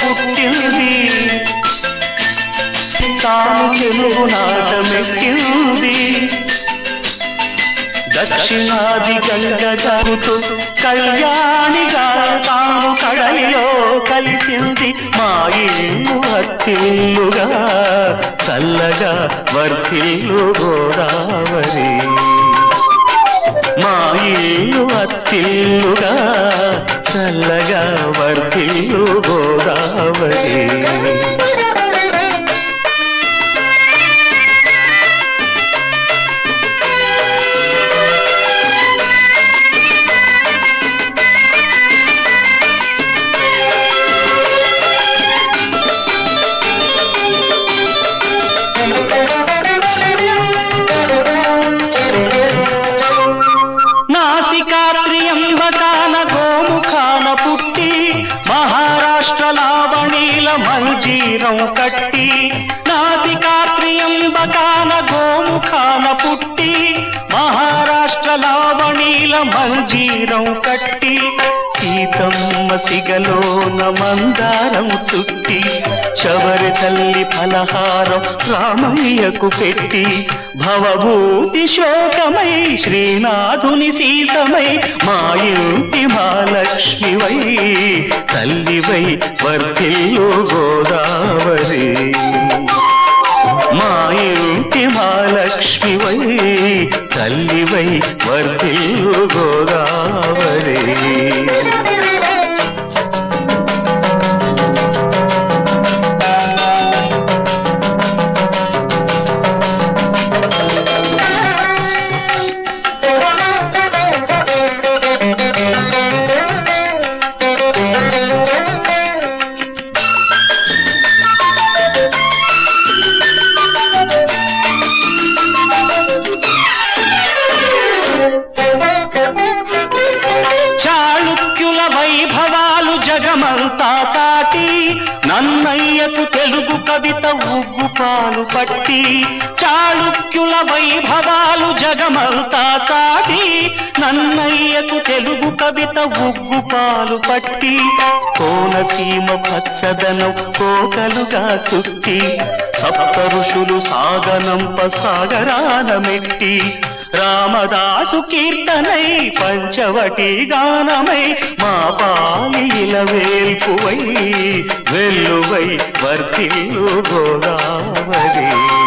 పుట్టింది తాను తెలుగు నాటమెక్కింది దక్షిణాది గంగగారుతూ కళ్యాణిగా తాను కడలిలో కలిసింది మా ఇల్లు అత్తిల్లుగా చల్లగా వర్తిల్లు గోదావరి మా ఇల్లు అత్తిల్లుగా చల్లగా వర్తిల్లు గోదావరి నాసికాత్రియంబకాన గోముఖాన పుట్టి మహారాష్ట్ర లావణీల మంజీరం కట్టి నాసికాత్రియంబకాన గోముఖాన పుట్టి మహారాష్ట్ర లావణీల మంజీరం కట్టి సీతమ్మ సిగలోన మందారం చుట్టి శబరి తల్లి ఫలహారం రామయ్యకు పెట్టి భవభూతి శోకమై శ్రీనాథుని సీసమై మా ఇంటి మహాలక్ష్మివై తల్లివై వర్ధిల్లు గోదావరి మా ఇంటి మహాలక్ష్మివై తల్లివై వర్ధిల్లు గోదావరి చాళుక్యుల వైభవాలు జగమంతా చాటి నన్నయ్యకు తెలుగు కవిత ఉగ్గు పాలు పట్టి చాళుక్యుల వైభవాలు జగమంతా చాటి నన్నయ్యకు తెలుగు కవిత ఉగ్గు పాలు పట్టి కోనసీమ పచ్చదనం కోకలుగా చుట్టి సప్త ఋషులు సాగనంప సాగరాన మెట్టి రామదాసు కీర్తనై పంచవటి గానమై మా పాలి ఇలవేల్పువై వెల్లువై వర్తిల్లు గోదావరి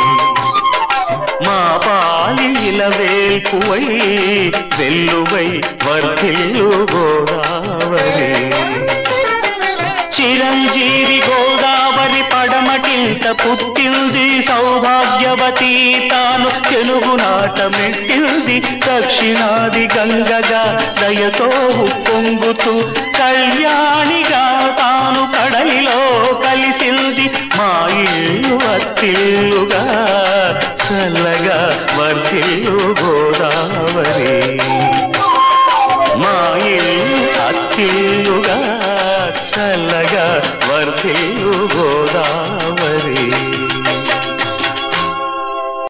మా పాలి ఇలవేల్పువై వెల్లువై వర్తిల్లు గోదావరి చిరంజీవి గోదావరి పడమటింత పుట్టింది సౌభాగ్యవతి తాను తెలుగు నాట మెట్టింది దక్షిణాది గంగగా దయతో పొంగుతూ కళ్యాణిగా తాను కడలిలో కలిసింది మా ఇల్లు అత్తిల్లుగా చల్లగా వర్తిల్లు గోదావరి